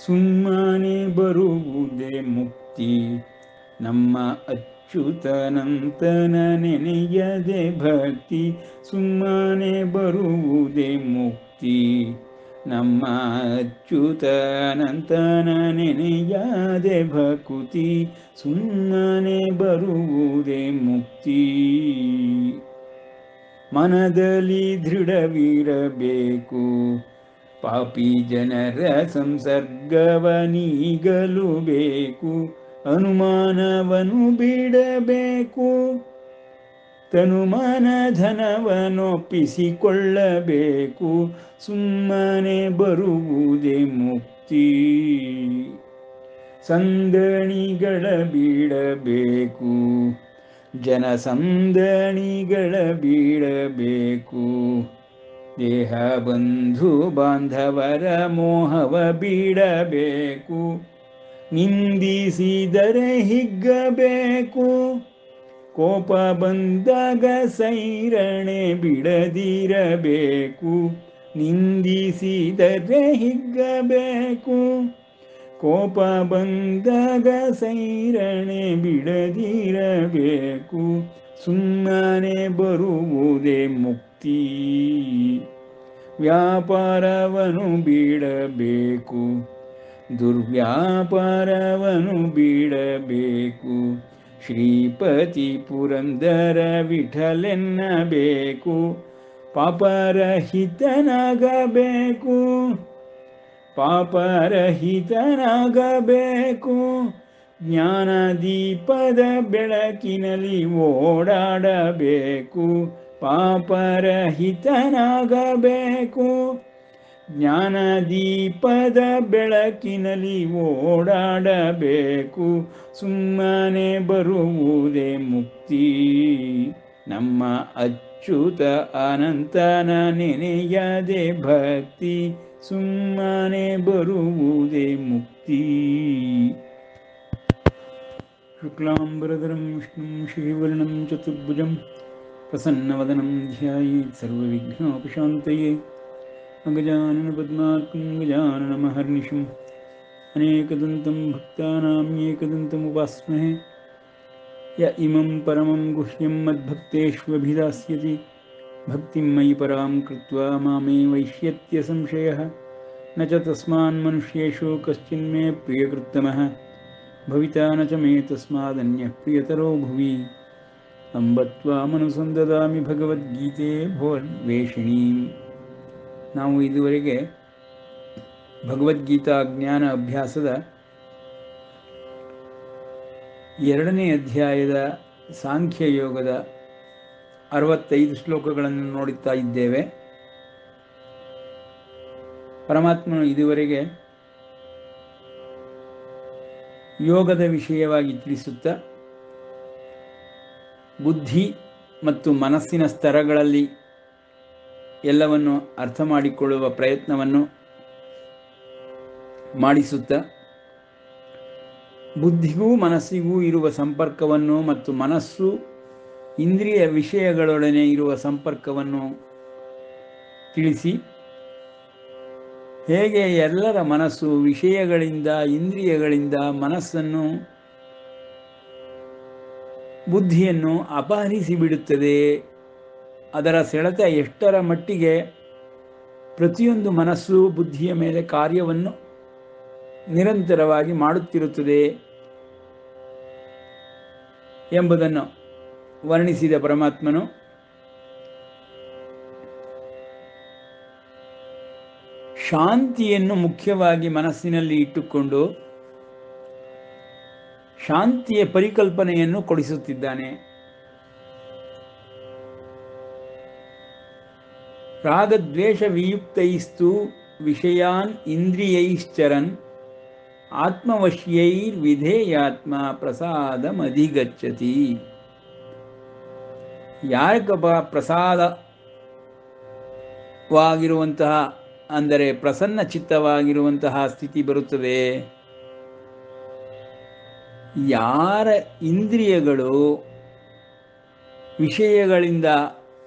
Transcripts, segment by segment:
ಸುಮ್ಮನೆ ಬರುವುದೇ ಮುಕ್ತಿ ನಮ್ಮ ಅಚ್ಯುತನಂತನ ನೆನೆಯದೆ ಭಕ್ತಿ ಸುಮ್ಮನೆ ಬರುವುದೇ ಮುಕ್ತಿ ನಮ್ಮ ಅಚ್ಯುತನಂತನ ನೆನೆಯದೆ ಭಕುತಿ ಸುಮ್ಮನೆ ಬರುವುದೇ ಮುಕ್ತಿ ಮನದಲ್ಲಿ ದೃಢವಿರಬೇಕು ಪಾಪಿ ಜನರ ಸಂಸರ್ಗವ ನೀಗಲು ಬೇಕು ಅನುಮಾನವನು ಬಿಡಬೇಕು ತನುಮಾನ ಧನವನ್ನೊಪ್ಪಿಸಿಕೊಳ್ಳಬೇಕು ಸುಮ್ಮನೆ ಬರುವುದೇ ಮುಕ್ತಿ ಸಂದಣಿಗಳ ಬಿಡಬೇಕು ಜನಸಂದಣಿಗಳ ಬೀಳಬೇಕು ದೇಹ ಬಂಧು ಬಾಂಧವರ ಮೋಹವ ಬಿಡಬೇಕು ನಿಂದಿಸಿದರೆ ಹಿಗ್ಗಬೇಕು ಕೋಪ ಬಂದಾಗ ಸೈರಣೆ ಬಿಡದಿರಬೇಕು ನಿಂದಿಸಿದರೆ ಹಿಗ್ಗಬೇಕು ಕೋಪ ಬಂದಾಗ ಸೈರಣೆ ಬಿಡದಿರಬೇಕು ಸುಮ್ಮನೆ ಬರುವುದೇ ಮುಕ್ತಿ ವ್ಯಾಪಾರವನು ಬಿಡಬೇಕು ದುರ್ವ್ಯಾಪಾರವನು ಬಿಡಬೇಕು ಶ್ರೀಪತಿ ಪುರಂದರ ವಿಠಲೆನ್ನಬೇಕು ಪಾಪರಹಿತನಾಗಬೇಕು ಪಾಪರಹಿತನಾಗಬೇಕು ಜ್ಞಾನ ದೀಪದ ಬೆಳಕಿನಲ್ಲಿ ಓಡಾಡಬೇಕು ಪಾಪರಹಿತನಾಗಬೇಕು ಜ್ಞಾನ ದೀಪದ ಬೆಳಕಿನಲ್ಲಿ ಓಡಾಡಬೇಕು ಸುಮ್ಮನೆ ಬರುವುದೇ ಮುಕ್ತಿ ನಮ್ಮ ಅಚ್ಯುತ ಅನಂತನ ನೆನೆಯದೆ ಭಕ್ತಿ ಸುಮ್ಮನೆ ಬರುವುದೇ ಮುಕ್ತಿ ಶುಕ್ಲಾಂಬರಧರಂ ವಿಷ್ಣುಂ ಶ್ರೀವರ್ಣಂ ಚತುರ್ಭುಜಂ ಪ್ರಸನ್ನವದನಂ ಧ್ಯಾಯೇತ್ ಸರ್ವವಿಘ್ನೋಪಶಾಂತಯೇ अगजाननपद्मार्कं गजाननमहर्निशम् अनेकदन्तं भक्तानाम् एकदन्तमुपास्महे य इमं परमं गुह्यं मद्भक्तेष्वभिधास्यति भक्तिं मयि परां कृत्वा मामे वैष्यत्य संशयः न च तस्मान्मनुष्येषु कश्चिन्मे प्रियकृत्तमः भविता न च मे तस्मादन्यः प्रियतरो भुवि अम्बत्वामनुसन्ददामि भगवद्गीते भोर्वेषिणीम् ನಾವು ಇದುವರೆಗೆ ಭಗವದ್ಗೀತಾ ಜ್ಞಾನ ಅಭ್ಯಾಸದ ಎರಡನೇ ಅಧ್ಯಾಯದ ಸಾಂಖ್ಯ ಯೋಗದ ಅರವತ್ತೈದು ಶ್ಲೋಕಗಳನ್ನು ನೋಡುತ್ತಾ ಇದ್ದೇವೆ ಪರಮಾತ್ಮನು ಇದುವರೆಗೆ ಯೋಗದ ವಿಷಯವಾಗಿ ತಿಳಿಸುತ್ತಾ ಬುದ್ಧಿ ಮತ್ತು ಮನಸ್ಸಿನ ಸ್ತರಗಳಲ್ಲಿ ಎಲ್ಲವನ್ನು ಅರ್ಥ ಮಾಡಿಕೊಳ್ಳುವ ಪ್ರಯತ್ನವನ್ನು ಮಾಡಿಸುತ್ತಾ ಬುದ್ಧಿಗೂ ಮನಸ್ಸಿಗೂ ಇರುವ ಸಂಪರ್ಕವನ್ನು ಮತ್ತು ಮನಸ್ಸು ಇಂದ್ರಿಯ ವಿಷಯಗಳೊಡನೆ ಇರುವ ಸಂಪರ್ಕವನ್ನು ತಿಳಿಸಿ ಹೇಗೆ ಎಲ್ಲರ ಮನಸ್ಸು ವಿಷಯಗಳಿಂದ ಇಂದ್ರಿಯಗಳಿಂದ ಮನಸ್ಸನ್ನು ಬುದ್ಧಿಯನ್ನು ಅಪಹರಿಸಿ ಬಿಡುತ್ತದೆ ಅದರ ಸೆಳೆತ ಎಷ್ಟರ ಮಟ್ಟಿಗೆ ಪ್ರತಿಯೊಂದು ಮನಸ್ಸು ಬುದ್ಧಿಯ ಮೇಲೆ ಕಾರ್ಯವನ್ನು ನಿರಂತರವಾಗಿ ಮಾಡುತ್ತಿರುತ್ತದೆ ಎಂಬುದನ್ನು ವರ್ಣಿಸಿದ ಪರಮಾತ್ಮನು ಶಾಂತಿಯನ್ನು ಮುಖ್ಯವಾಗಿ ಮನಸ್ಸಿನಲ್ಲಿ ಇಟ್ಟುಕೊಂಡು ಶಾಂತಿಯ ಪರಿಕಲ್ಪನೆಯನ್ನು ಕೊಡಿಸುತ್ತಿದ್ದಾನೆ ರಾಗದ್ವೇಷ ವಿಯುಕ್ತೈಸ್ತು ವಿಷಯಾನ್ ಇಂದ್ರಿಯೈಶ್ಚರನ್ ಆತ್ಮವಶ್ಯೈರ್ವಿಧೇಯಾತ್ಮ ಪ್ರಸಾದಮಧಿಗಚ್ಚತಿ ಯಾರಕಪ ಪ್ರಸಾದವಾಗಿರುವಂತಹ ಅಂದರೆ ಪ್ರಸನ್ನ ಚಿತ್ತವಾಗಿರುವಂತಹ ಸ್ಥಿತಿ ಬರುತ್ತದೆ ಯಾರ ಇಂದ್ರಿಯಗಳು ವಿಷಯಗಳಿಂದ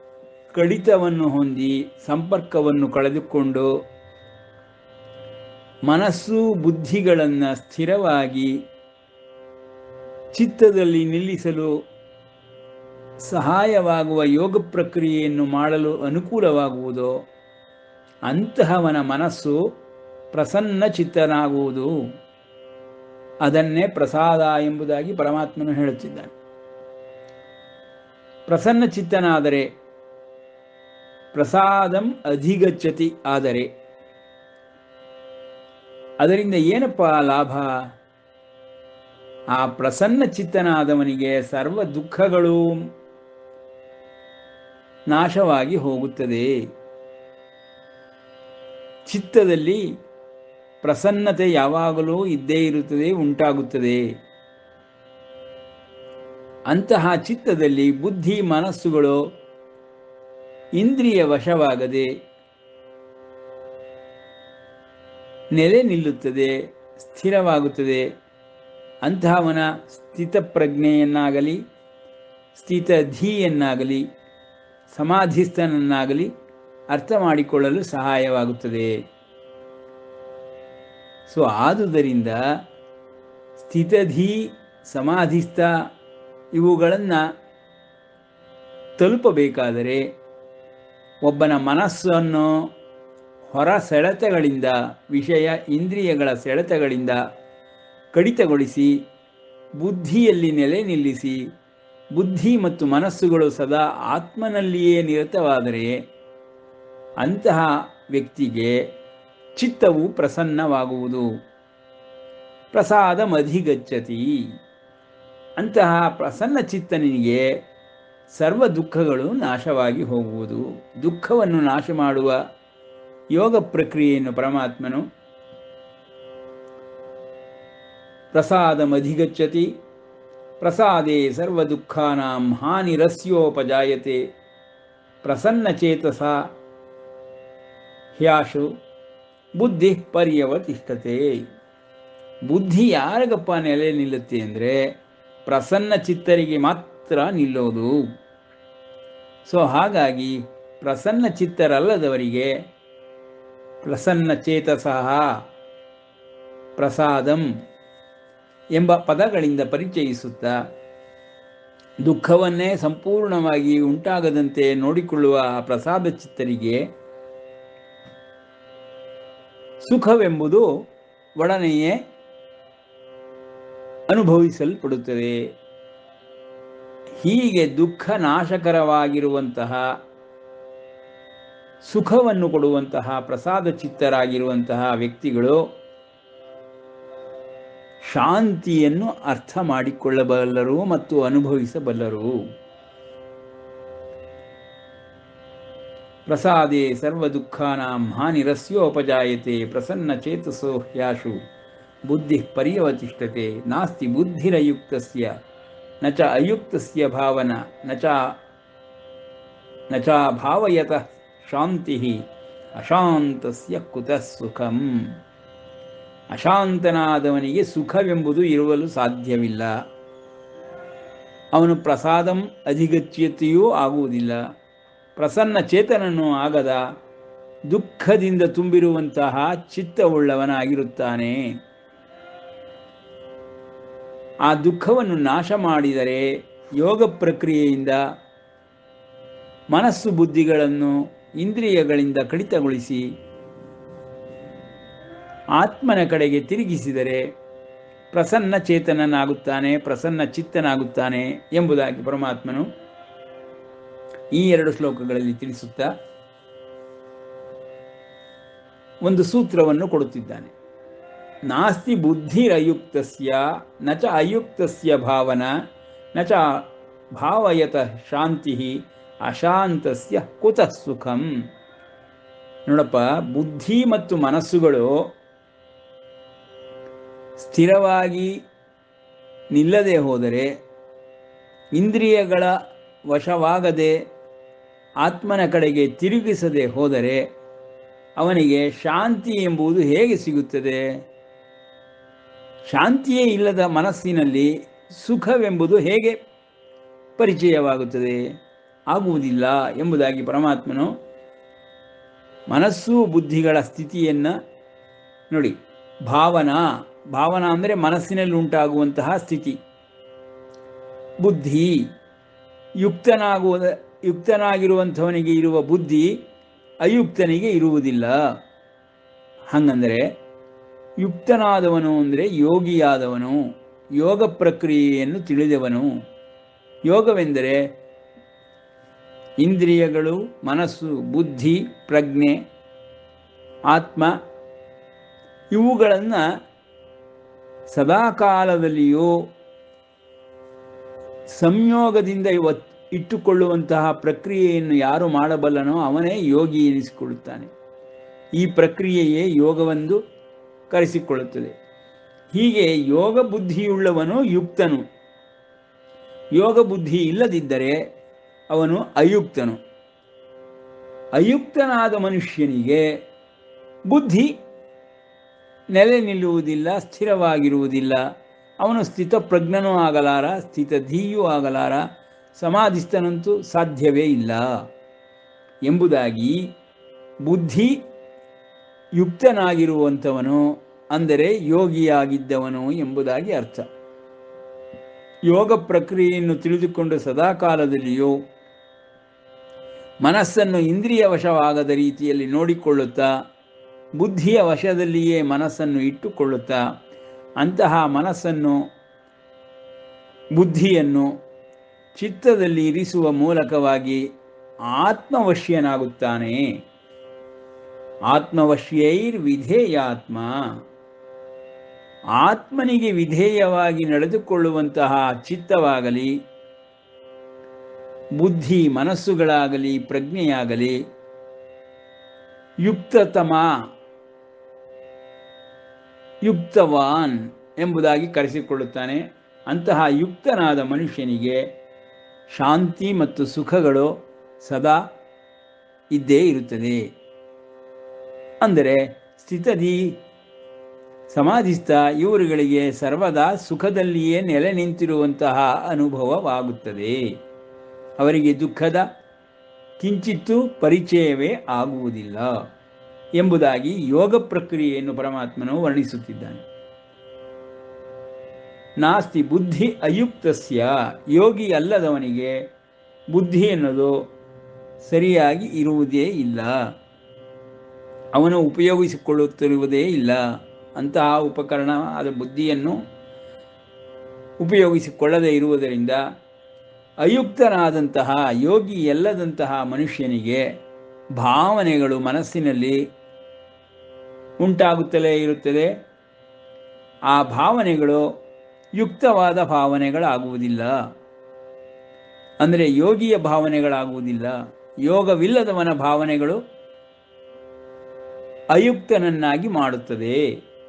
ಕಡಿತವನ್ನು ಹೊಂದಿ ಸಂಪರ್ಕವನ್ನು ಕಳೆದುಕೊಂಡು ಮನಸ್ಸು ಬುದ್ಧಿಗಳನ್ನು ಸ್ಥಿರವಾಗಿ ಚಿತ್ತದಲ್ಲಿ ನಿಲ್ಲಿಸಲು ಸಹಾಯವಾಗುವ ಯೋಗ ಪ್ರಕ್ರಿಯೆಯನ್ನು ಮಾಡಲು ಅನುಕೂಲವಾಗುವುದೋ ಅಂತಹವನ ಮನಸ್ಸು ಪ್ರಸನ್ನ ಚಿತ್ತನಾಗುವುದು ಅದನ್ನೇ ಪ್ರಸಾದ ಎಂಬುದಾಗಿ ಪರಮಾತ್ಮನು ಹೇಳುತ್ತಿದ್ದಾನೆ ಪ್ರಸನ್ನ ಚಿತ್ತನಾದರೆ ಪ್ರಸಾದಂ ಅಧಿಗಚ್ಚತಿ ಆದರೆ ಅದರಿಂದ ಏನಪ್ಪ ಲಾಭ ಆ ಪ್ರಸನ್ನ ಚಿತ್ತನಾದವನಿಗೆ ಸರ್ವ ದುಃಖಗಳು ನಾಶವಾಗಿ ಹೋಗುತ್ತದೆ ಚಿತ್ತದಲ್ಲಿ ಪ್ರಸನ್ನತೆ ಯಾವಾಗಲೂ ಇದ್ದೇ ಇರುತ್ತದೆ ಉಂಟಾಗುತ್ತದೆ ಅಂತಹ ಚಿತ್ತದಲ್ಲಿ ಬುದ್ಧಿ ಮನಸ್ಸುಗಳು ಇಂದ್ರಿಯ ವಶವಾಗದೆ ನೆಲೆ ನಿಲ್ಲುತ್ತದೆ ಸ್ಥಿರವಾಗುತ್ತದೆ ಅಂತಹವನ ಸ್ಥಿತಪ್ರಜ್ಞೆಯನ್ನಾಗಲಿ ಸ್ಥಿತಧೀಯನ್ನಾಗಲಿ ಸಮಾಧಿಸ್ಥನನ್ನಾಗಲಿ ಅರ್ಥ ಮಾಡಿಕೊಳ್ಳಲು ಸಹಾಯವಾಗುತ್ತದೆ ಸೊ ಆದುದರಿಂದ ಸ್ಥಿತಧಿ ಸಮಾಧಿಸ್ಥ ಇವುಗಳನ್ನು ತಲುಪಬೇಕಾದರೆ ಒಬ್ಬನ ಮನಸ್ಸನ್ನು ಹೊರ ಸೆಳೆತಗಳಿಂದ ವಿಷಯ ಇಂದ್ರಿಯಗಳ ಸೆಳೆತಗಳಿಂದ ಕಡಿತಗೊಳಿಸಿ ಬುದ್ಧಿಯಲ್ಲಿ ನೆಲೆ ನಿಲ್ಲಿಸಿ ಬುದ್ಧಿ ಮತ್ತು ಮನಸ್ಸುಗಳು ಸದಾ ಆತ್ಮನಲ್ಲಿಯೇ ನಿರತವಾದರೆ ಅಂತಹ ವ್ಯಕ್ತಿಗೆ ಚಿತ್ತವು ಪ್ರಸನ್ನವಾಗುವುದು ಪ್ರಸಾದ ಮಧಿಗಚ್ಚತಿ ಅಂತಹ ಪ್ರಸನ್ನ ಚಿತ್ತನಿಗೆ ಸರ್ವ ದುಃಖಗಳು ನಾಶವಾಗಿ ಹೋಗುವುದು ದುಃಖವನ್ನು ನಾಶ ಮಾಡುವ ಯೋಗ ಪ್ರಕ್ರಿಯೆಯನ್ನು ಪರಮಾತ್ಮನು ಪ್ರಸಾದ ಮಧಿಗಚ್ಚತಿ ಪ್ರಸಾದೇ ಸರ್ವ ದುಃಖಾನಾಂ ಹಾನಿರಸ್ಯೋಪಜಾಯತೆ ಪ್ರಸನ್ನಚೇತಸ ಹ್ಯಾಶು ಬುದ್ಧಿ ಪರ್ಯವತಿಷ್ಠತೆ ಬುದ್ಧಿ ಯಾರಿಗಪ್ಪ ನೆಲೆ ನಿಲ್ಲುತ್ತೆ ಅಂದರೆ ಪ್ರಸನ್ನ ಚಿತ್ತರಿಗೆ ಮಾತ್ರ ನಿಲ್ಲೋದು ಸೊ ಹಾಗಾಗಿ ಪ್ರಸನ್ನ ಚಿತ್ತರಲ್ಲದವರಿಗೆ ಪ್ರಸನ್ನ ಚೇತಸಃ ಪ್ರಸಾದಂ ಎಂಬ ಪದಗಳಿಂದ ಪರಿಚಯಿಸುತ್ತಾ ದುಃಖವನ್ನೇ ಸಂಪೂರ್ಣವಾಗಿ ಉಂಟಾಗದಂತೆ ನೋಡಿಕೊಳ್ಳುವ ಆ ಪ್ರಸಾದ ಚಿತ್ತರಿಗೆ ಸುಖವೆಂಬುದು ಒಡನೆಯೇ ಅನುಭವಿಸಲ್ಪಡುತ್ತದೆ ಹೀಗೆ ದುಃಖ ನಾಶಕರವಾಗಿರುವಂತಹ ಸುಖವನ್ನು ಕೊಡುವಂತಹ ಪ್ರಸಾದ ಚಿತ್ತರಾಗಿರುವಂತಹ ವ್ಯಕ್ತಿಗಳು ಶಾಂತಿಯನ್ನು ಅರ್ಥ ಮಾಡಿಕೊಳ್ಳಬಲ್ಲರು ಮತ್ತು ಅನುಭವಿಸಬಲ್ಲರು ಪ್ರಸಾದೇ ಸರ್ವ ದುಃಖಾನಾಂ ಹಾನಿರಸ್ಯೋಪಜಾಯತೆ ಪ್ರಸನ್ನ ಚೇತಸೋ ಹ್ಯಾಶು ಬುದ್ಧಿ ಪರ್ಯವತಿಷ್ಠತೆ ನಾಸ್ತಿ ಬುದ್ಧಿರಯುಕ್ತಸ್ಯ ನ ಚ ಅಯುಕ್ತಸ್ಯ ಭಾವನ ನ ಚ ನ ಚ ಭಾವಯತಃ ಶಾಂತಿ ಅಶಾಂತಸ್ಯ ಕುತಃ ಸುಖಂ ಅಶಾಂತನಾದವನಿಗೆ ಸುಖವೆಂಬುದು ಇರುವಲು ಸಾಧ್ಯವಿಲ್ಲ ಅವನು ಪ್ರಸಾದಂ ಅಧಿಗಚ್ಯತೆಯೂ ಆಗುವುದಿಲ್ಲ ಪ್ರಸನ್ನ ಚೇತನನು ಆಗದ ದುಃಖದಿಂದ ತುಂಬಿರುವಂತಹ ಚಿತ್ತವುಳ್ಳವನಾಗಿರುತ್ತಾನೆ ಆ ದುಃಖವನ್ನು ನಾಶ ಮಾಡಿದರೆ ಯೋಗ ಪ್ರಕ್ರಿಯೆಯಿಂದ ಮನಸ್ಸು ಬುದ್ಧಿಗಳನ್ನು ಇಂದ್ರಿಯಗಳಿಂದ ಕಡಿತಗೊಳಿಸಿ ಆತ್ಮನ ಕಡೆಗೆ ತಿರುಗಿಸಿದರೆ ಪ್ರಸನ್ನ ಚೇತನನಾಗುತ್ತಾನೆ ಪ್ರಸನ್ನ ಚಿತ್ತನಾಗುತ್ತಾನೆ ಎಂಬುದಾಗಿ ಪರಮಾತ್ಮನು ಈ ಎರಡು ಶ್ಲೋಕಗಳಲ್ಲಿ ತಿಳಿಸುತ್ತಾ ಒಂದು ಸೂತ್ರವನ್ನು ಕೊಡುತ್ತಿದ್ದಾನೆ ನಾಸ್ತಿ ಬುದ್ಧಿರಯುಕ್ತಸ್ಯ ನ ಚ ಅಯುಕ್ತಸ್ಯ ಭಾವನ ನ ಚ ಭಾವಯತ ಶಾಂತಿ ಅಶಾಂತಸ್ಯ ಕುತಃ ಸುಖಂ ನೋಡಪ್ಪ ಬುದ್ಧಿ ಮತ್ತು ಮನಸ್ಸುಗಳು ಸ್ಥಿರವಾಗಿ ನಿಲ್ಲದೆ ಹೋದರೆ ಇಂದ್ರಿಯಗಳ ವಶವಾಗದೆ ಆತ್ಮನ ಕಡೆಗೆ ತಿರುಗಿಸದೆ ಹೋದರೆ ಅವನಿಗೆ ಶಾಂತಿ ಎಂಬುದು ಹೇಗೆ ಸಿಗುತ್ತದೆ ಶಾಂತಿಯೇ ಇಲ್ಲದ ಮನಸ್ಸಿನಲ್ಲಿ ಸುಖವೆಂಬುದು ಹೇಗೆ ಪರಿಚಯವಾಗುತ್ತದೆ ಆಗುವುದಿಲ್ಲ ಎಂಬುದಾಗಿ ಪರಮಾತ್ಮನು ಮನಸ್ಸು ಬುದ್ಧಿಗಳ ಸ್ಥಿತಿಯನ್ನು ನೋಡಿ ಭಾವನಾ ಭಾವನಾ ಅಂದರೆ ಮನಸ್ಸಿನಲ್ಲಿ ಉಂಟಾಗುವಂತಹ ಸ್ಥಿತಿ ಬುದ್ಧಿ ಯುಕ್ತನಾಗುವ ಯುಕ್ತನಾಗಿರುವಂಥವನಿಗೆ ಇರುವ ಬುದ್ಧಿ ಅಯುಕ್ತನಿಗೆ ಇರುವುದಿಲ್ಲ ಹಂಗಂದರೆ ಯುಕ್ತನಾದವನು ಅಂದರೆ ಯೋಗಿಯಾದವನು ಯೋಗ ಪ್ರಕ್ರಿಯೆಯನ್ನು ತಿಳಿದವನು ಯೋಗವೆಂದರೆ ಇಂದ್ರಿಯಗಳು ಮನಸ್ಸು ಬುದ್ಧಿ ಪ್ರಜ್ಞೆ ಆತ್ಮ ಇವುಗಳನ್ನು ಸದಾಕಾಲದಲ್ಲಿಯೂ ಸಂಯೋಗದಿಂದ ಇವತ್ ಇಟ್ಟುಕೊಳ್ಳುವಂತಹ ಪ್ರಕ್ರಿಯೆಯನ್ನು ಯಾರು ಮಾಡಬಲ್ಲನೋ ಅವನೇ ಯೋಗಿ ಎನಿಸಿಕೊಳ್ಳುತ್ತಾನೆ ಈ ಪ್ರಕ್ರಿಯೆಯೇ ಯೋಗವೆಂದು ಕರೆಸಿಕೊಳ್ಳುತ್ತದೆ ಹೀಗೆ ಯೋಗ ಬುದ್ಧಿಯುಳ್ಳವನು ಯುಕ್ತನು ಯೋಗ ಬುದ್ಧಿ ಇಲ್ಲದಿದ್ದರೆ ಅವನು ಅಯುಕ್ತನು ಅಯುಕ್ತನಾದ ಮನುಷ್ಯನಿಗೆ ಬುದ್ಧಿ ನೆಲೆ ನಿಲ್ಲುವುದಿಲ್ಲ ಸ್ಥಿರವಾಗಿರುವುದಿಲ್ಲ ಅವನು ಸ್ಥಿತಪ್ರಜ್ಞನೂ ಆಗಲಾರ ಸ್ಥಿತಧೀಯೂ ಆಗಲಾರ ಸಮಾಧಿಸ್ಥನಂತೂ ಸಾಧ್ಯವೇ ಇಲ್ಲ ಎಂಬುದಾಗಿ ಬುದ್ಧಿ ಯುಕ್ತನಾಗಿರುವಂಥವನು ಅಂದರೆ ಯೋಗಿಯಾಗಿದ್ದವನು ಎಂಬುದಾಗಿ ಅರ್ಥ ಯೋಗ ಪ್ರಕ್ರಿಯೆಯನ್ನು ತಿಳಿದುಕೊಂಡು ಸದಾಕಾಲದಲ್ಲಿಯೂ ಮನಸ್ಸನ್ನು ಇಂದ್ರಿಯ ವಶವಾಗದ ರೀತಿಯಲ್ಲಿ ನೋಡಿಕೊಳ್ಳುತ್ತಾ ಬುದ್ಧಿಯ ವಶದಲ್ಲಿಯೇ ಮನಸ್ಸನ್ನು ಇಟ್ಟುಕೊಳ್ಳುತ್ತಾ ಅಂತಹ ಮನಸ್ಸನ್ನು ಬುದ್ಧಿಯನ್ನು ಚಿತ್ತದಲ್ಲಿ ಇರಿಸುವ ಮೂಲಕವಾಗಿ ಆತ್ಮವಶ್ಯನಾಗುತ್ತಾನೆ ಆತ್ಮವಶ್ಯೈರ್ ವಿಧೇಯಾತ್ಮ ಆತ್ಮನಿಗೆ ವಿಧೇಯವಾಗಿ ನಡೆದುಕೊಳ್ಳುವಂತಹ ಚಿತ್ತವಾಗಲಿ ಬುದ್ಧಿ ಮನಸ್ಸುಗಳಾಗಲಿ ಪ್ರಜ್ಞೆಯಾಗಲಿ ಯುಕ್ತತಮ ಯುಕ್ತವಾನ್ ಎಂಬುದಾಗಿ ಕರೆಸಿಕೊಳ್ಳುತ್ತಾನೆ ಅಂತಹ ಯುಕ್ತನಾದ ಮನುಷ್ಯನಿಗೆ ಶಾಂತಿ ಮತ್ತು ಸುಖಗಳು ಸದಾ ಇದ್ದೇ ಇರುತ್ತದೆ ಅಂದರೆ ಸ್ಥಿತದಿ ಸಮಾಧಿಸ್ಥ ಇವರುಗಳಿಗೆ ಸರ್ವದಾ ಸುಖದಲ್ಲಿಯೇ ನೆಲೆ ನಿಂತಿರುವಂತಹ ಅನುಭವವಾಗುತ್ತದೆ ಅವರಿಗೆ ದುಃಖದ ಕಿಂಚಿತ್ತೂ ಪರಿಚಯವೇ ಆಗುವುದಿಲ್ಲ ಎಂಬುದಾಗಿ ಯೋಗ ಪ್ರಕ್ರಿಯೆಯನ್ನು ಪರಮಾತ್ಮನು ವರ್ಣಿಸುತ್ತಿದ್ದಾನೆ ನಾಸ್ತಿ ಬುದ್ಧಿ ಅಯುಕ್ತಸ್ಯ ಯೋಗಿ ಅಲ್ಲದವನಿಗೆ ಬುದ್ಧಿ ಎನ್ನುವುದು ಸರಿಯಾಗಿ ಇರುವುದೇ ಇಲ್ಲ ಅವನು ಉಪಯೋಗಿಸಿಕೊಳ್ಳುತ್ತಿರುವುದೇ ಇಲ್ಲ ಅಂತಹ ಉಪಕರಣ ಆದ ಬುದ್ಧಿಯನ್ನು ಉಪಯೋಗಿಸಿಕೊಳ್ಳದೇ ಇರುವುದರಿಂದ ಅಯುಕ್ತನಾದಂತಹ ಯೋಗಿ ಎಲ್ಲದಂತಹ ಮನುಷ್ಯನಿಗೆ ಭಾವನೆಗಳು ಮನಸ್ಸಿನಲ್ಲಿ ಉಂಟಾಗುತ್ತಲೇ ಇರುತ್ತದೆ ಆ ಭಾವನೆಗಳು ಯುಕ್ತವಾದ ಭಾವನೆಗಳಾಗುವುದಿಲ್ಲ ಅಂದರೆ ಯೋಗಿಯ ಭಾವನೆಗಳಾಗುವುದಿಲ್ಲ ಯೋಗವಿಲ್ಲದವನ ಭಾವನೆಗಳು ಅಯುಕ್ತನನ್ನಾಗಿ ಮಾಡುತ್ತದೆ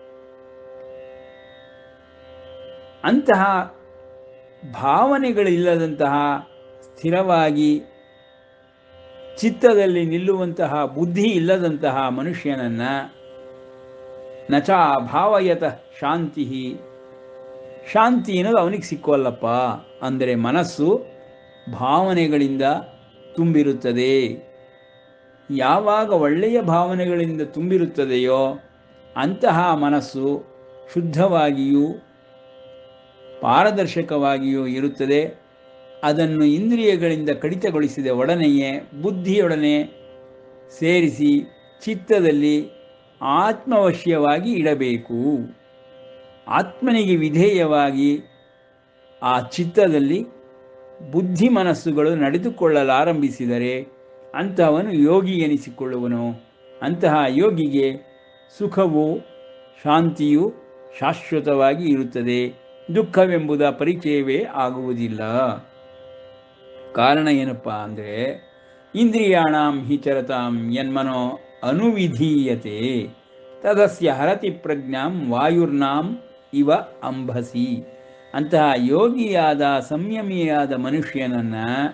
ಅಂತಹ ಭಾವನೆಗಳಿಲ್ಲದಂತಹ ಸ್ಥಿರವಾಗಿ ಚಿತ್ತದಲ್ಲಿ ನಿಲ್ಲುವಂತಹ ಬುದ್ಧಿ ಇಲ್ಲದಂತಹ ಮನುಷ್ಯನನ್ನ ನಚ ಭಾವಯತ ಶಾಂತಿ ಶಾಂತಿ ಅನ್ನೋದು ಅವನಿಗೆ ಸಿಕ್ಕೋಲ್ಲಪ್ಪ ಅಂದರೆ ಮನಸ್ಸು ಭಾವನೆಗಳಿಂದ ತುಂಬಿರುತ್ತದೆ ಯಾವಾಗ ಒಳ್ಳೆಯ ಭಾವನೆಗಳಿಂದ ತುಂಬಿರುತ್ತದೆಯೋ ಅಂತಹ ಮನಸ್ಸು ಶುದ್ಧವಾಗಿಯೂ ಪಾರದರ್ಶಕವಾಗಿಯೂ ಇರುತ್ತದೆ ಅದನ್ನು ಇಂದ್ರಿಯಗಳಿಂದ ಕಡಿತಗೊಳಿಸಿದ ಒಡನೆಯೇ ಬುದ್ಧಿಯೊಡನೆ ಸೇರಿಸಿ ಚಿತ್ತದಲ್ಲಿ ಆತ್ಮವಶ್ಯವಾಗಿ ಇಡಬೇಕು ಆತ್ಮನಿಗೆ ವಿಧೇಯವಾಗಿ ಆ ಚಿತ್ತದಲ್ಲಿ ಬುದ್ಧಿ ಮನಸ್ಸುಗಳು ನಡೆದುಕೊಳ್ಳಲಾರಂಭಿಸಿದರೆ ಅಂತಹವನು ಯೋಗಿ ಎನಿಸಿಕೊಳ್ಳುವನು ಅಂತಹ ಯೋಗಿಗೆ ಸುಖವು ಶಾಂತಿಯು ಶಾಶ್ವತವಾಗಿ ಇರುತ್ತದೆ ದುಃಖವೆಂಬುದ ಪರಿಚಯವೇ ಆಗುವುದಿಲ್ಲ ಕಾರಣ ಏನಪ್ಪ ಅಂದರೆ ಇಂದ್ರಿಯಾಣಾಂ ಹಿ ಚರತಾಂ ಯನ್ಮನೋ ಅನುವಿಧೀಯತೆ ತದಸ್ಯ ಹರತಿ ಪ್ರಜ್ಞಾಂ ವಾಯುರ್ನಾಂ ಇವ ಅಂಬಸಿ ಅಂತಹ ಯೋಗಿಯಾದ ಸಂಯಮಿಯಾದ ಮನುಷ್ಯನನ್ನ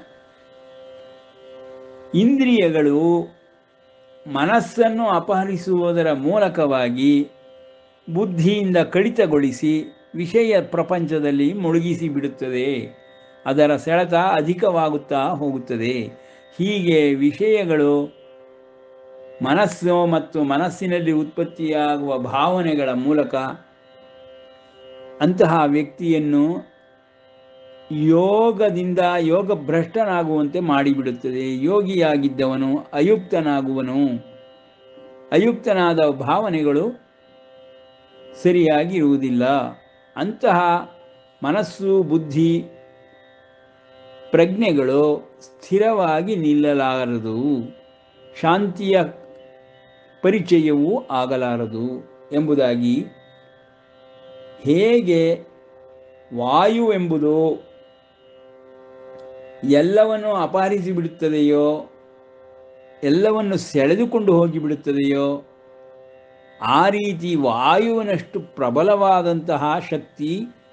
ಇಂದ್ರಿಯಗಳು ಮನಸ್ಸನ್ನು ಅಪಹರಿಸುವುದರ ಮೂಲಕವಾಗಿ ಬುದ್ಧಿಯಿಂದ ಕಡಿತಗೊಳಿಸಿ ವಿಷಯ ಪ್ರಪಂಚದಲ್ಲಿ ಮುಳುಗಿಸಿ ಬಿಡುತ್ತದೆ ಅದರ ಸೆಳೆತ ಅಧಿಕವಾಗುತ್ತಾ ಹೋಗುತ್ತದೆ ಹೀಗೆ ವಿಷಯಗಳು ಮನಸ್ಸು ಮತ್ತು ಮನಸ್ಸಿನಲ್ಲಿ ಉತ್ಪತ್ತಿಯಾಗುವ ಭಾವನೆಗಳ ಮೂಲಕ ಅಂತಹ ವ್ಯಕ್ತಿಯನ್ನು ಯೋಗದಿಂದ ಯೋಗ ಭ್ರಷ್ಟನಾಗುವಂತೆ ಮಾಡಿಬಿಡುತ್ತದೆ ಯೋಗಿಯಾಗಿದ್ದವನು ಅಯುಕ್ತನಾಗುವನು ಅಯುಕ್ತನಾದ ಭಾವನೆಗಳು ಸರಿಯಾಗಿರುವುದಿಲ್ಲ ಅಂತಹ ಮನಸ್ಸು ಬುದ್ಧಿ ಪ್ರಜ್ಞೆಗಳು ಸ್ಥಿರವಾಗಿ ನಿಲ್ಲಲಾರದು ಶಾಂತಿಯ ಪರಿಚಯವೂ ಆಗಲಾರದು ಎಂಬುದಾಗಿ ಹೇಗೆ ವಾಯು ಎಂಬುದು ಎಲ್ಲವನ್ನು ಅಪಹರಿಸಿ ಬಿಡುತ್ತದೆಯೋ ಎಲ್ಲವನ್ನು ಸೆಳೆದುಕೊಂಡು ಹೋಗಿಬಿಡುತ್ತದೆಯೋ ಆ ರೀತಿ ವಾಯುವಿನಷ್ಟು ಪ್ರಬಲವಾದಂತಹ ಶಕ್ತಿ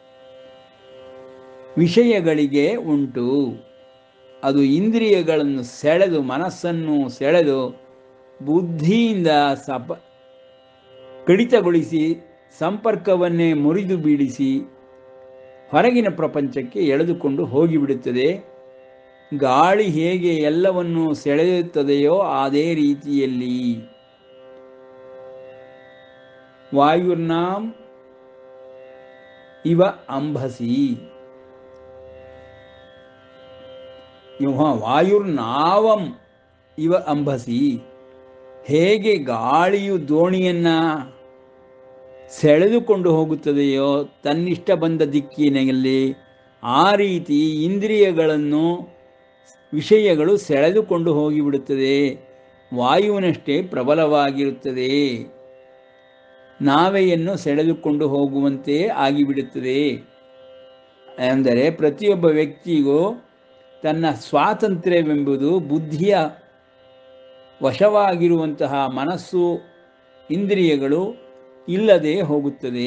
ವಿಷಯಗಳಿಗೆ ಉಂಟು ಅದು ಇಂದ್ರಿಯಗಳನ್ನು ಸೆಳೆದು ಮನಸ್ಸನ್ನು ಸೆಳೆದು ಬುದ್ಧಿಯಿಂದ ಸಪ ಕಡಿತಗೊಳಿಸಿ ಸಂಪರ್ಕವನ್ನೇ ಮುರಿದು ಬೀಳಿಸಿ ಹೊರಗಿನ ಪ್ರಪಂಚಕ್ಕೆ ಎಳೆದುಕೊಂಡು ಹೋಗಿಬಿಡುತ್ತದೆ ಗಾಳಿ ಹೇಗೆ ಎಲ್ಲವನ್ನು ಸೆಳೆಯುತ್ತದೆಯೋ ಅದೇ ರೀತಿಯಲ್ಲಿ ವಾಯುರ್ನಾಂ ಇವ ಅಂಬಸಿ ಇವ ವಾಯುರ್ನಾವಂ ಇವ ಅಂಬಸಿ ಹೇಗೆ ಗಾಳಿಯು ದೋಣಿಯನ್ನ ಸೆಳೆದುಕೊಂಡು ಹೋಗುತ್ತದೆಯೋ ತನ್ನಿಷ್ಟ ಬಂದ ದಿಕ್ಕಿನಲ್ಲಿ ಆ ರೀತಿ ಇಂದ್ರಿಯಗಳನ್ನು ವಿಷಯಗಳು ಸೆಳೆದುಕೊಂಡು ಹೋಗಿಬಿಡುತ್ತದೆ ವಾಯುವಿನಷ್ಟೇ ಪ್ರಬಲವಾಗಿರುತ್ತದೆ ನಾವೆಯನ್ನು ಸೆಳೆದುಕೊಂಡು ಹೋಗುವಂತೆ ಆಗಿಬಿಡುತ್ತದೆ ಅಂದರೆ ಪ್ರತಿಯೊಬ್ಬ ವ್ಯಕ್ತಿಗೂ ತನ್ನ ಸ್ವಾತಂತ್ರ್ಯವೆಂಬುದು ಬುದ್ಧಿಯ ವಶವಾಗಿರುವಂತಹ ಮನಸ್ಸು ಇಂದ್ರಿಯಗಳು ಇಲ್ಲದೆ ಹೋಗುತ್ತದೆ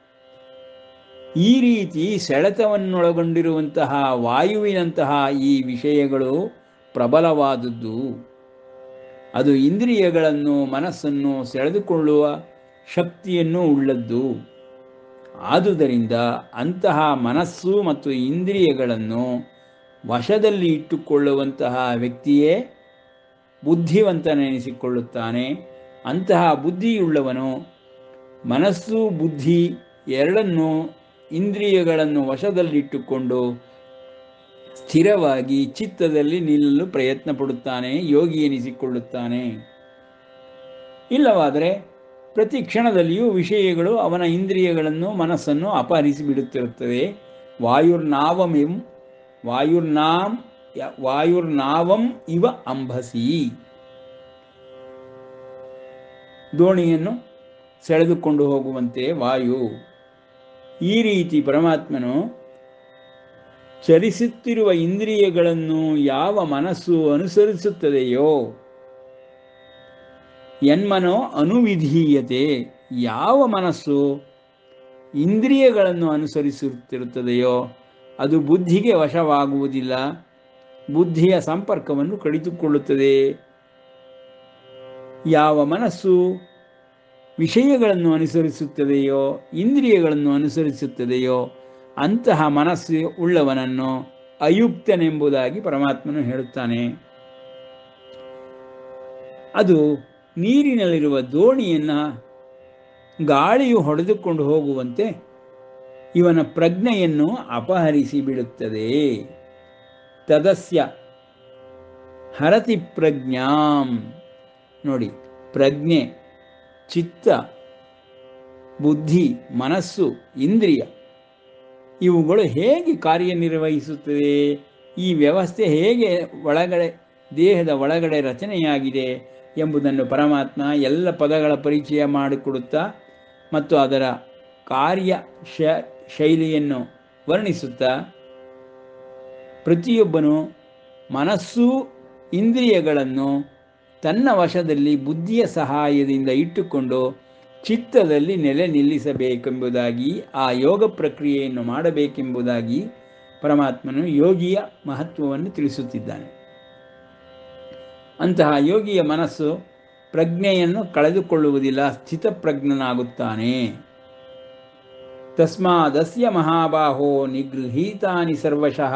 ಈ ರೀತಿ ಸೆಳೆತವನ್ನೊಳಗೊಂಡಿರುವಂತಹ ವಾಯುವಿನಂತಹ ಈ ವಿಷಯಗಳು ಪ್ರಬಲವಾದದ್ದು ಅದು ಇಂದ್ರಿಯಗಳನ್ನು ಮನಸ್ಸನ್ನು ಸೆಳೆದುಕೊಳ್ಳುವ ಶಕ್ತಿಯನ್ನು ಉಳ್ಳದ್ದು ಆದುದರಿಂದ ಅಂತಹ ಮನಸ್ಸು ಮತ್ತು ಇಂದ್ರಿಯಗಳನ್ನು ವಶದಲ್ಲಿ ಇಟ್ಟುಕೊಳ್ಳುವಂತಹ ವ್ಯಕ್ತಿಯೇ ಬುದ್ಧಿವಂತನೆನಿಸಿಕೊಳ್ಳುತ್ತಾನೆ ಅಂತಹ ಬುದ್ಧಿಯುಳ್ಳವನು ಮನಸ್ಸು ಬುದ್ಧಿ ಎರಡನ್ನೂ ಇಂದ್ರಿಯಗಳನ್ನು ವಶದಲ್ಲಿಟ್ಟುಕೊಂಡು ಸ್ಥಿರವಾಗಿ ಚಿತ್ತದಲ್ಲಿ ನಿಲ್ಲಲು ಪ್ರಯತ್ನ ಪಡುತ್ತಾನೆ ಯೋಗಿ ಎನಿಸಿಕೊಳ್ಳುತ್ತಾನೆ ಇಲ್ಲವಾದರೆ ಪ್ರತಿ ಕ್ಷಣದಲ್ಲಿಯೂ ವಿಷಯಗಳು ಅವನ ಇಂದ್ರಿಯಗಳನ್ನು ಮನಸ್ಸನ್ನು ಅಪಹರಿಸಿ ಬಿಡುತ್ತಿರುತ್ತವೆ ವಾಯುರ್ನಾವಮಿಂ ವಾಯುರ್ನಾಂ ವಾಯುರ್ನಾವಂ ಇವ ಅಂಬಸಿ ದೋಣಿಯನ್ನು ಸೆಳೆದುಕೊಂಡು ಹೋಗುವಂತೆ ವಾಯು ಈ ರೀತಿ ಪರಮಾತ್ಮನು ಚಲಿಸುತ್ತಿರುವ ಇಂದ್ರಿಯಗಳನ್ನು ಯಾವ ಮನಸ್ಸು ಅನುಸರಿಸುತ್ತದೆಯೋ ಎನ್ಮನೋ ಅನುವಿಧೀಯತೆ ಯಾವ ಮನಸ್ಸು ಇಂದ್ರಿಯಗಳನ್ನು ಅನುಸರಿಸುತ್ತಿರುತ್ತದೆಯೋ ಅದು ಬುದ್ಧಿಗೆ ವಶವಾಗುವುದಿಲ್ಲ ಬುದ್ಧಿಯ ಸಂಪರ್ಕವನ್ನು ಕಡಿದುಕೊಳ್ಳುತ್ತದೆ ಯಾವ ಮನಸ್ಸು ವಿಷಯಗಳನ್ನು ಅನುಸರಿಸುತ್ತದೆಯೋ ಇಂದ್ರಿಯಗಳನ್ನು ಅನುಸರಿಸುತ್ತದೆಯೋ ಅಂತಹ ಮನಸ್ಸು ಉಳ್ಳವನನ್ನು ಅಯುಕ್ತನೆಂಬುದಾಗಿ ಪರಮಾತ್ಮನು ಹೇಳುತ್ತಾನೆ ಅದು ನೀರಿನಲ್ಲಿರುವ ದೋಣಿಯನ್ನು ಗಾಳಿಯು ಹೊಡೆದುಕೊಂಡು ಹೋಗುವಂತೆ ಇವನ ಪ್ರಜ್ಞೆಯನ್ನು ಅಪಹರಿಸಿ ಬಿಡುತ್ತದೆ ತದಸ್ಯ ಹರತಿ ಪ್ರಜ್ಞಾಂ ನೋಡಿ ಪ್ರಜ್ಞೆ ಚಿತ್ತ ಬುದ್ಧಿ ಮನಸ್ಸು ಇಂದ್ರಿಯ ಇವುಗಳು ಹೇಗೆ ಕಾರ್ಯನಿರ್ವಹಿಸುತ್ತದೆ ಈ ವ್ಯವಸ್ಥೆ ಹೇಗೆ ಒಳಗಡೆ ದೇಹದ ಒಳಗಡೆ ರಚನೆಯಾಗಿದೆ ಎಂಬುದನ್ನು ಪರಮಾತ್ಮ ಎಲ್ಲ ಪದಗಳ ಪರಿಚಯ ಮಾಡಿಕೊಡುತ್ತಾ ಮತ್ತು ಅದರ ಕಾರ್ಯ ಶ ಶೈಲಿಯನ್ನು ವರ್ಣಿಸುತ್ತಾ ಪ್ರತಿಯೊಬ್ಬನು ಮನಸ್ಸು ಇಂದ್ರಿಯಗಳನ್ನು ತನ್ನ ವಶದಲ್ಲಿ ಬುದ್ಧಿಯ ಸಹಾಯದಿಂದ ಇಟ್ಟುಕೊಂಡು ಚಿತ್ತದಲ್ಲಿ ನೆಲೆ ನಿಲ್ಲಿಸಬೇಕೆಂಬುದಾಗಿ ಆ ಯೋಗ ಪ್ರಕ್ರಿಯೆಯನ್ನು ಮಾಡಬೇಕೆಂಬುದಾಗಿ ಪರಮಾತ್ಮನು ಯೋಗಿಯ ಮಹತ್ವವನ್ನು ತಿಳಿಸುತ್ತಿದ್ದಾನೆ ಅಂತಹ ಯೋಗಿಯ ಮನಸ್ಸು ಪ್ರಜ್ಞೆಯನ್ನು ಕಳೆದುಕೊಳ್ಳುವುದಿಲ್ಲ ಸ್ಥಿತಪ್ರಜ್ಞನಾಗುತ್ತಾನೆ ತಸ್ಮಾದಸ್ಯ ಮಹಾಬಾಹೋ ನಿಗೃಹೀತಾನಿ ಸರ್ವಶಃ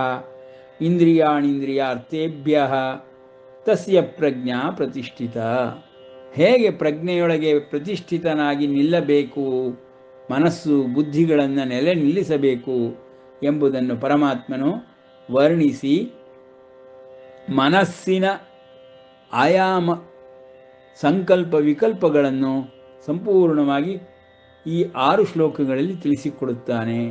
ಇಂದ್ರಿಯಾಣಿಂದ್ರಿಯಾರ್ಥೇಭ್ಯ ತಸ್ಯ ಪ್ರಜ್ಞಾ ಪ್ರತಿಷ್ಠಿತ ಹೇಗೆ ಪ್ರಜ್ಞೆಯೊಳಗೆ ಪ್ರತಿಷ್ಠಿತನಾಗಿ ನಿಲ್ಲಬೇಕು ಮನಸ್ಸು ಬುದ್ಧಿಗಳನ್ನು ನೆಲೆ ನಿಲ್ಲಿಸಬೇಕು ಎಂಬುದನ್ನು ಪರಮಾತ್ಮನು ವರ್ಣಿಸಿ ಮನಸ್ಸಿನ ಆಯಾಮ ಸಂಕಲ್ಪ ವಿಕಲ್ಪಗಳನ್ನು ಸಂಪೂರ್ಣವಾಗಿ ಈ ಆರು ಶ್ಲೋಕಗಳಲ್ಲಿ ತಿಳಿಸಿಕೊಡುತ್ತಾನೆ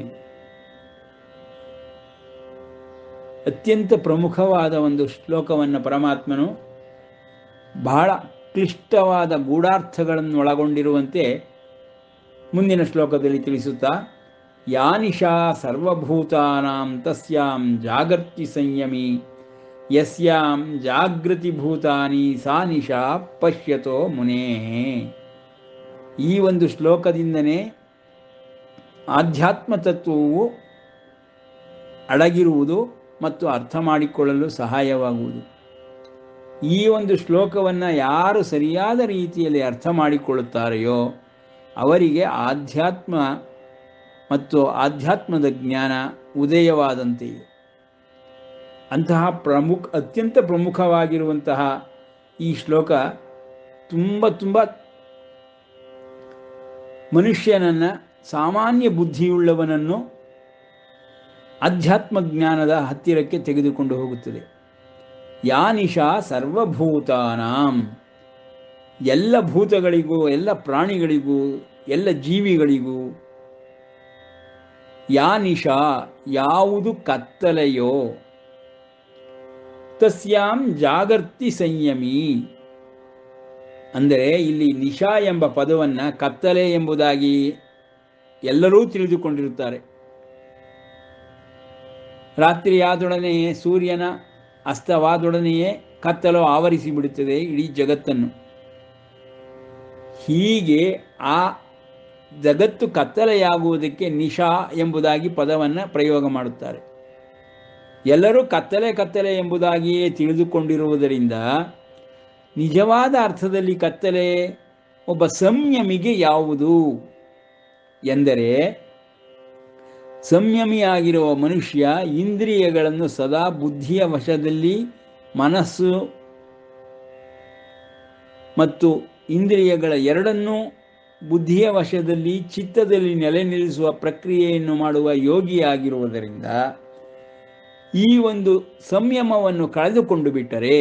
ಅತ್ಯಂತ ಪ್ರಮುಖವಾದ ಒಂದು ಶ್ಲೋಕವನ್ನು ಪರಮಾತ್ಮನು ಬಹಳ ಕ್ಲಿಷ್ಟವಾದ ಗೂಢಾರ್ಥಗಳನ್ನು ಒಳಗೊಂಡಿರುವಂತೆ ಮುಂದಿನ ಶ್ಲೋಕದಲ್ಲಿ ತಿಳಿಸುತ್ತಾ ಯಾನಿಶಾ ಸರ್ವಭೂತಾನಾಂ ತಸ್ಯಾಂ ಜಾಗರ್ತಿ ಸಂಯಮಿ ಯಸ್ಯಾಂ ಜಾಗೃತಿ ಭೂತಾನಿ ಸಾ ನಿಶಾ ಪಶ್ಯತೋ ಮುನೇ ಈ ಒಂದು ಶ್ಲೋಕದಿಂದನೇ ಆಧ್ಯಾತ್ಮ ತತ್ವವು ಅಡಗಿರುವುದು ಮತ್ತು ಅರ್ಥ ಮಾಡಿಕೊಳ್ಳಲು ಸಹಾಯವಾಗುವುದು ಈ ಒಂದು ಶ್ಲೋಕವನ್ನು ಯಾರು ಸರಿಯಾದ ರೀತಿಯಲ್ಲಿ ಅರ್ಥ ಮಾಡಿಕೊಳ್ಳುತ್ತಾರೆಯೋ ಅವರಿಗೆ ಆಧ್ಯಾತ್ಮ ಮತ್ತು ಆಧ್ಯಾತ್ಮದ ಜ್ಞಾನ ಉದಯವಾದಂತೆಯೇ ಅಂತಹ ಪ್ರಮುಖ ಅತ್ಯಂತ ಪ್ರಮುಖವಾಗಿರುವಂತಹ ಈ ಶ್ಲೋಕ ತುಂಬ ತುಂಬ ಮನುಷ್ಯನನ್ನು ಸಾಮಾನ್ಯ ಬುದ್ಧಿಯುಳ್ಳವನನ್ನು ಅಧ್ಯಾತ್ಮ ಜ್ಞಾನದ ಹತ್ತಿರಕ್ಕೆ ತೆಗೆದುಕೊಂಡು ಹೋಗುತ್ತದೆ ಯಾನಿಶಾ ಸರ್ವಭೂತಾನಾಂ ಎಲ್ಲ ಭೂತಗಳಿಗೂ ಎಲ್ಲ ಪ್ರಾಣಿಗಳಿಗೂ ಎಲ್ಲ ಜೀವಿಗಳಿಗೂ ಯಾನಿಶಾ ಯಾವುದು ಕತ್ತಲೆಯೋ ತಸ್ಯಾಂ ಜಾಗರ್ತಿ ಸಂಯಮಿ ಅಂದರೆ ಇಲ್ಲಿ ನಿಶಾ ಎಂಬ ಪದವನ್ನು ಕತ್ತಲೆ ಎಂಬುದಾಗಿ ಎಲ್ಲರೂ ತಿಳಿದುಕೊಂಡಿರುತ್ತಾರೆ ರಾತ್ರಿಯಾದೊಡನೆಯೇ ಸೂರ್ಯನ ಅಸ್ತವಾದೊಡನೆಯೇ ಕತ್ತಲು ಆವರಿಸಿ ಬಿಡುತ್ತದೆ ಇಡೀ ಜಗತ್ತನ್ನು ಹೀಗೆ ಆ ಜಗತ್ತು ಕತ್ತಲೆಯಾಗುವುದಕ್ಕೆ ನಿಶಾ ಎಂಬುದಾಗಿ ಪದವನ್ನು ಪ್ರಯೋಗ ಮಾಡುತ್ತಾರೆ ಎಲ್ಲರೂ ಕತ್ತಲೆ ಕತ್ತಲೆ ಎಂಬುದಾಗಿಯೇ ತಿಳಿದುಕೊಂಡಿರುವುದರಿಂದ ನಿಜವಾದ ಅರ್ಥದಲ್ಲಿ ಕತ್ತಲೆ ಒಬ್ಬ ಸಂಯಮಿಗೆ ಯಾವುದು ಎಂದರೆ ಸಂಯಮಿಯಾಗಿರುವ ಮನುಷ್ಯ ಇಂದ್ರಿಯಗಳನ್ನು ಸದಾ ಬುದ್ಧಿಯ ವಶದಲ್ಲಿ ಮನಸ್ಸು ಮತ್ತು ಇಂದ್ರಿಯಗಳ ಎರಡನ್ನೂ ಬುದ್ಧಿಯ ವಶದಲ್ಲಿ ಚಿತ್ತದಲ್ಲಿ ನೆಲೆ ನಿಲ್ಲಿಸುವ ಪ್ರಕ್ರಿಯೆಯನ್ನು ಮಾಡುವ ಯೋಗಿಯಾಗಿರುವುದರಿಂದ ಈ ಒಂದು ಸಂಯಮವನ್ನು ಕಳೆದುಕೊಂಡು ಬಿಟ್ಟರೆ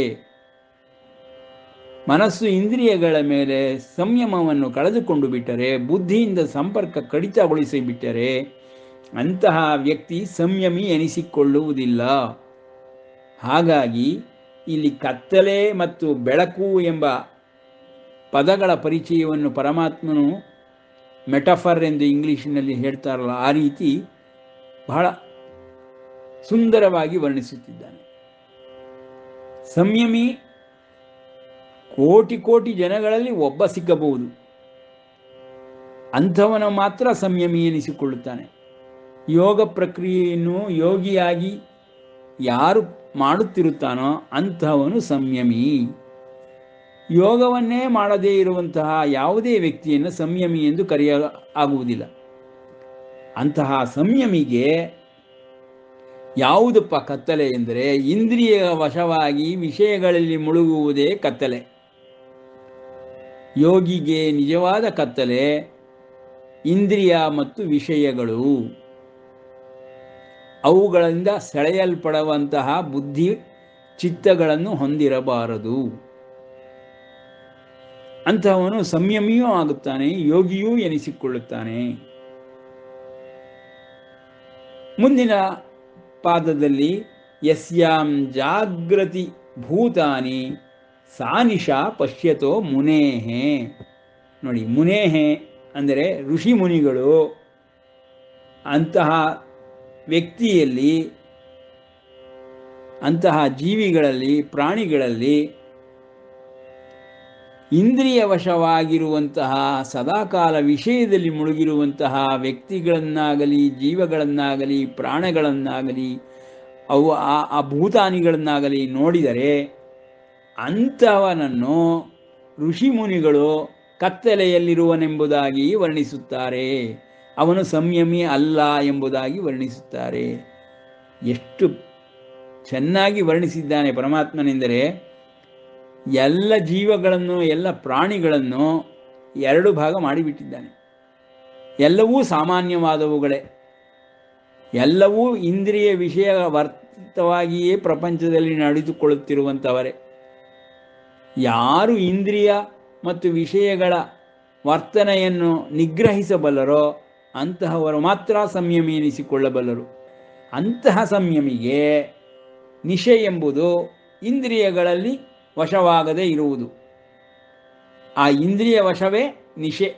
ಮನಸ್ಸು ಇಂದ್ರಿಯಗಳ ಮೇಲೆ ಸಂಯಮವನ್ನು ಕಳೆದುಕೊಂಡು ಬಿಟ್ಟರೆ ಬುದ್ಧಿಯಿಂದ ಸಂಪರ್ಕ ಕಡಿತಗೊಳಿಸಿ ಬಿಟ್ಟರೆ ಅಂತಹ ವ್ಯಕ್ತಿ ಸಂಯಮಿ ಎನಿಸಿಕೊಳ್ಳುವುದಿಲ್ಲ ಹಾಗಾಗಿ ಇಲ್ಲಿ ಕತ್ತಲೆ ಮತ್ತು ಬೆಳಕು ಎಂಬ ಪದಗಳ ಪರಿಚಯವನ್ನು ಪರಮಾತ್ಮನು ಮೆಟಫರ್ ಎಂದು ಇಂಗ್ಲಿಷಿನಲ್ಲಿ ಹೇಳ್ತಾರಲ್ಲ ಆ ರೀತಿ ಬಹಳ ಸುಂದರವಾಗಿ ವರ್ಣಿಸುತ್ತಿದ್ದಾನೆ ಸಂಯಮಿ ಕೋಟಿ ಕೋಟಿ ಜನಗಳಲ್ಲಿ ಒಬ್ಬ ಸಿಕ್ಕಬಹುದು ಅಂಥವನ ಮಾತ್ರ ಸಂಯಮಿ ಎನಿಸಿಕೊಳ್ಳುತ್ತಾನೆ ಯೋಗ ಪ್ರಕ್ರಿಯೆಯನ್ನು ಯೋಗಿಯಾಗಿ ಯಾರು ಮಾಡುತ್ತಿರುತ್ತಾನೋ ಅಂಥವನು ಸಂಯಮಿ ಯೋಗವನ್ನೇ ಮಾಡದೇ ಇರುವಂತಹ ಯಾವುದೇ ವ್ಯಕ್ತಿಯನ್ನು ಸಂಯಮಿ ಎಂದು ಕರೆಯ ಆಗುವುದಿಲ್ಲ ಅಂತಹ ಸಂಯಮಿಗೆ ಯಾವುದಪ್ಪ ಕತ್ತಲೆ ಎಂದರೆ ಇಂದ್ರಿಯ ವಶವಾಗಿ ವಿಷಯಗಳಲ್ಲಿ ಮುಳುಗುವುದೇ ಕತ್ತಲೆ ಯೋಗಿಗೆ ನಿಜವಾದ ಕತ್ತಲೆ ಇಂದ್ರಿಯ ಮತ್ತು ವಿಷಯಗಳು ಅವುಗಳಿಂದ ಸೆಳೆಯಲ್ಪಡುವಂತಹ ಬುದ್ಧಿ ಚಿತ್ತಗಳನ್ನು ಹೊಂದಿರಬಾರದು ಅಂತಹವನು ಸಂಯಮಿಯೂ ಆಗುತ್ತಾನೆ ಯೋಗಿಯೂ ಎನಿಸಿಕೊಳ್ಳುತ್ತಾನೆ ಮುಂದಿನ ಪಾದದಲ್ಲಿ ಯಸ್ಯಾಂ ಜಾಗೃತಿ ಭೂತಾನಿ ಸಾನಿಶಾ ಪಶ್ಯತೋ ಮುನೇಹೆ ನೋಡಿ ಮುನೇಹೆ ಅಂದರೆ ಋಷಿ ಮುನಿಗಳು ಅಂತಹ ವ್ಯಕ್ತಿಯಲ್ಲಿ ಅಂತಹ ಜೀವಿಗಳಲ್ಲಿ ಪ್ರಾಣಿಗಳಲ್ಲಿ ಇಂದ್ರಿಯ ವಶವಾಗಿರುವಂತಹ ಸದಾಕಾಲ ವಿಷಯದಲ್ಲಿ ಮುಳುಗಿರುವಂತಹ ವ್ಯಕ್ತಿಗಳನ್ನಾಗಲಿ ಜೀವಗಳನ್ನಾಗಲಿ ಪ್ರಾಣಗಳನ್ನಾಗಲಿ ಅವು ಆ ಆ ಭೂತಾನಿಗಳನ್ನಾಗಲಿ ನೋಡಿದರೆ ಅಂಥವನನ್ನು ಋಷಿಮುನಿಗಳು ಕತ್ತಲೆಯಲ್ಲಿರುವನೆಂಬುದಾಗಿ ವರ್ಣಿಸುತ್ತಾರೆ ಅವನು ಸಂಯಮಿ ಅಲ್ಲ ಎಂಬುದಾಗಿ ವರ್ಣಿಸುತ್ತಾರೆ ಎಷ್ಟು ಚೆನ್ನಾಗಿ ವರ್ಣಿಸಿದ್ದಾನೆ ಪರಮಾತ್ಮನೆಂದರೆ ಎಲ್ಲ ಜೀವಗಳನ್ನು ಎಲ್ಲ ಪ್ರಾಣಿಗಳನ್ನು ಎರಡು ಭಾಗ ಮಾಡಿಬಿಟ್ಟಿದ್ದಾನೆ ಎಲ್ಲವೂ ಸಾಮಾನ್ಯವಾದವುಗಳೇ ಎಲ್ಲವೂ ಇಂದ್ರಿಯ ವಿಷಯ ವರ್ತಿತವಾಗಿಯೇ ಪ್ರಪಂಚದಲ್ಲಿ ನಡೆದುಕೊಳ್ಳುತ್ತಿರುವಂಥವರೇ ಯಾರು ಇಂದ್ರಿಯ ಮತ್ತು ವಿಷಯಗಳ ವರ್ತನೆಯನ್ನು ನಿಗ್ರಹಿಸಬಲ್ಲರೋ ಅಂತಹವರು ಮಾತ್ರ ಸಂಯಮಿ ಎನಿಸಿಕೊಳ್ಳಬಲ್ಲರು ಅಂತಹ ಸಂಯಮಿಗೆ ನಿಶೆ ಎಂಬುದು ಇಂದ್ರಿಯಗಳಲ್ಲಿ ವಶವಾಗದೇ ಇರುವುದು ಆ ಇಂದ್ರಿಯ ವಶವೇ ನಿಶೆ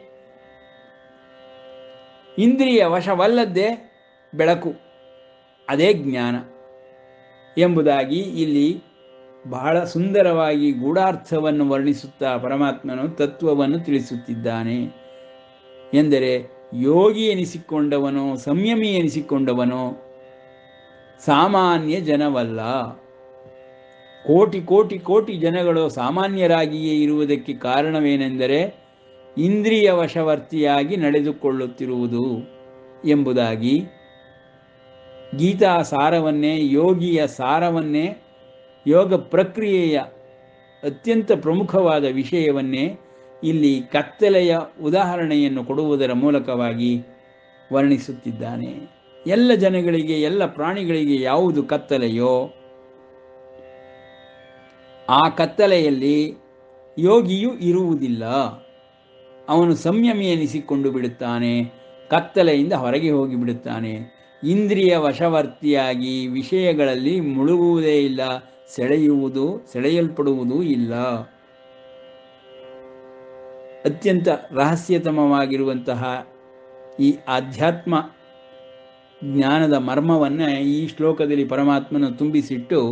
ಇಂದ್ರಿಯ ವಶವಲ್ಲದ್ದೇ ಬೆಳಕು ಅದೇ ಜ್ಞಾನ ಎಂಬುದಾಗಿ ಇಲ್ಲಿ ಬಹಳ ಸುಂದರವಾಗಿ ಗೂಢಾರ್ಥವನ್ನು ವರ್ಣಿಸುತ್ತಾ ಪರಮಾತ್ಮನು ತತ್ವವನ್ನು ತಿಳಿಸುತ್ತಿದ್ದಾನೆ ಎಂದರೆ ಯೋಗಿ ಎನಿಸಿಕೊಂಡವನು ಸಂಯಮಿ ಎನಿಸಿಕೊಂಡವನು ಸಾಮಾನ್ಯ ಜನವಲ್ಲ ಕೋಟಿ ಕೋಟಿ ಕೋಟಿ ಜನಗಳು ಸಾಮಾನ್ಯರಾಗಿಯೇ ಇರುವುದಕ್ಕೆ ಕಾರಣವೇನೆಂದರೆ ಇಂದ್ರಿಯ ವಶವರ್ತಿಯಾಗಿ ನಡೆದುಕೊಳ್ಳುತ್ತಿರುವುದು ಎಂಬುದಾಗಿ ಗೀತಾ ಸಾರವನ್ನೇ ಯೋಗಿಯ ಸಾರವನ್ನೇ ಯೋಗ ಪ್ರಕ್ರಿಯೆಯ ಅತ್ಯಂತ ಪ್ರಮುಖವಾದ ವಿಷಯವನ್ನೇ ಇಲ್ಲಿ ಕತ್ತಲೆಯ ಉದಾಹರಣೆಯನ್ನು ಕೊಡುವುದರ ಮೂಲಕವಾಗಿ ವರ್ಣಿಸುತ್ತಿದ್ದಾನೆ ಎಲ್ಲ ಜನಗಳಿಗೆ ಎಲ್ಲ ಪ್ರಾಣಿಗಳಿಗೆ ಯಾವುದು ಕತ್ತಲೆಯೋ ಆ ಕತ್ತಲೆಯಲ್ಲಿ ಯೋಗಿಯು ಇರುವುದಿಲ್ಲ ಅವನು ಸಂಯಮಿ ಎನಿಸಿಕೊಂಡು ಬಿಡುತ್ತಾನೆ ಕತ್ತಲೆಯಿಂದ ಹೊರಗೆ ಹೋಗಿಬಿಡುತ್ತಾನೆ ಇಂದ್ರಿಯ ವಶವರ್ತಿಯಾಗಿ ವಿಷಯಗಳಲ್ಲಿ ಮುಳುಗುವುದೇ ಇಲ್ಲ ಸೆಳೆಯುವುದು ಸೆಳೆಯಲ್ಪಡುವುದೂ ಇಲ್ಲ ಅತ್ಯಂತ ರಹಸ್ಯತಮವಾಗಿರುವಂತಹ ಈ ಆಧ್ಯಾತ್ಮ ಜ್ಞಾನದ ಮರ್ಮವನ್ನು ಈ ಶ್ಲೋಕದಲ್ಲಿ ಪರಮಾತ್ಮನ ತುಂಬಿಸಿಟ್ಟು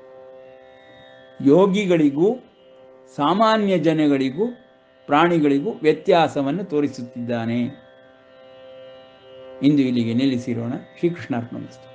ಯೋಗಿಗಳಿಗೂ ಸಾಮಾನ್ಯ ಜನಗಳಿಗೂ ಪ್ರಾಣಿಗಳಿಗೂ ವ್ಯತ್ಯಾಸವನ್ನು ತೋರಿಸುತ್ತಿದ್ದಾನೆ ಇಂದು ಇಲ್ಲಿಗೆ ನಿಲ್ಲಿಸಿರೋಣ ಶ್ರೀಕೃಷ್ಣಾರ್ಪಣ